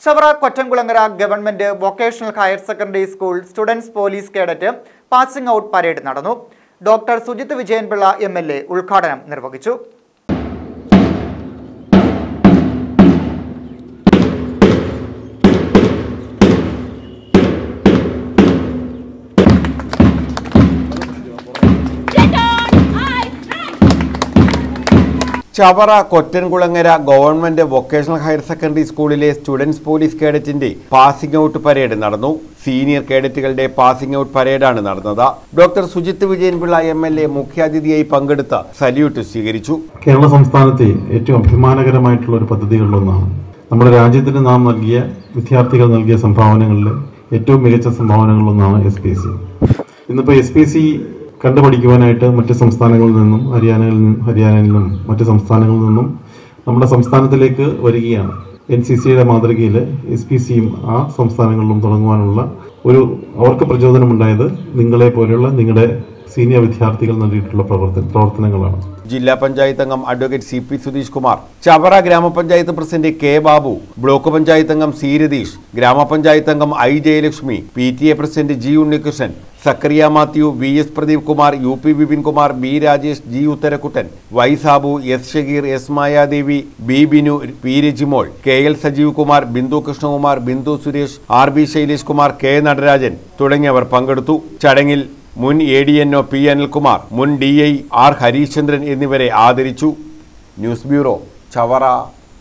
Chavara Kottamkulangara government vocational higher secondary school students police cadet passing out parade നടന്നു doctor Sujith Vijayanpillai M L A ഉദ്ഘാടനം നിർവഹിച്ചു Chavara Kottankulangara government vocational higher secondary സ്കൂളിലെ students police കേഡറ്റിന്റെ passing out parade നടന്നു senior കേഡറ്റുകളുടെ passing out പരേഡാണ് നടന്നത് doctor Sujith Vijayanpillai M L A മുഖ്യാതിഥിയായി പങ്കെടുത്ത സല്യൂട്ട് സ്വീകരിച്ചു കേരള സംസ്ഥാനത്തെ ഏറ്റവും അഭിമാനകരമായിട്ടുള്ള ഒരു പദ്ധതികളിലൊന്നാണ് നമ്മുടെ രാജ്യത്തിന് നാം നൽകിയ വിദ്യാർത്ഥികൾ നൽകിയ സംഭാവനകളിൽ ഏറ്റവും മികച്ച സംഭാവനകളിലൊന്നാണ് എസ് പി സി ഇന്നിപ്പോൾ എസ് പി സി കണ്ടുപഠിക്കുവാനായിട്ട് മറ്റ് സംസ്ഥാനങ്ങളിൽ നിന്നും ഹരിയാനയിൽ നിന്നും ഹരിയാനയിൽ നിന്നും മറ്റ് സംസ്ഥാനങ്ങളിൽ നിന്നും നമ്മുടെ സംസ്ഥാനത്തിലേക്ക് വരികയാണ് എൻ സി സിയുടെ മാതൃകയിൽ എസ് പി സിയും ആ സംസ്ഥാനങ്ങളിലും തുടങ്ങുവാനുള്ള ഒരു അവർക്ക് പ്രചോദനമുണ്ടായത് നിങ്ങളെ പോലെയുള്ള നിങ്ങളുടെ സീനിയർ വിദ്യാർത്ഥികൾ നൽകിയിട്ടുള്ള പ്രവർത്തന പ്രവർത്തനങ്ങളാണ് ജില്ലാ പഞ്ചായത്ത് അംഗം advocate C P Sudheesh Kumar Chavara ഗ്രാമപഞ്ചായത്ത് president K Babu block panchayat അംഗം സി രതീഷ് ഗ്രാമപഞ്ചായത്ത് അംഗം I Jayalakshmi P T A president G Unnikrishnan Zachariah Mathew V S Pradeep Kumar U P Bipin Kumar B Rajesh G Utharakuttan Y Sabu S Shageer S Mayadevi B Binu P Rejimol K L Sajeev Kumar Bindu Krishnakumar Bindu Suresh R B Shailesh Kumar K Natarajan തുടങ്ങിയവർ പങ്കെടുത്തു ചടങ്ങിൽ മുൻ A D N O P Anilkumar മുൻ D I R ഹരീശ്ചന്ദ്രൻ എന്നിവരെ ആദരിച്ചു news bureau Chavara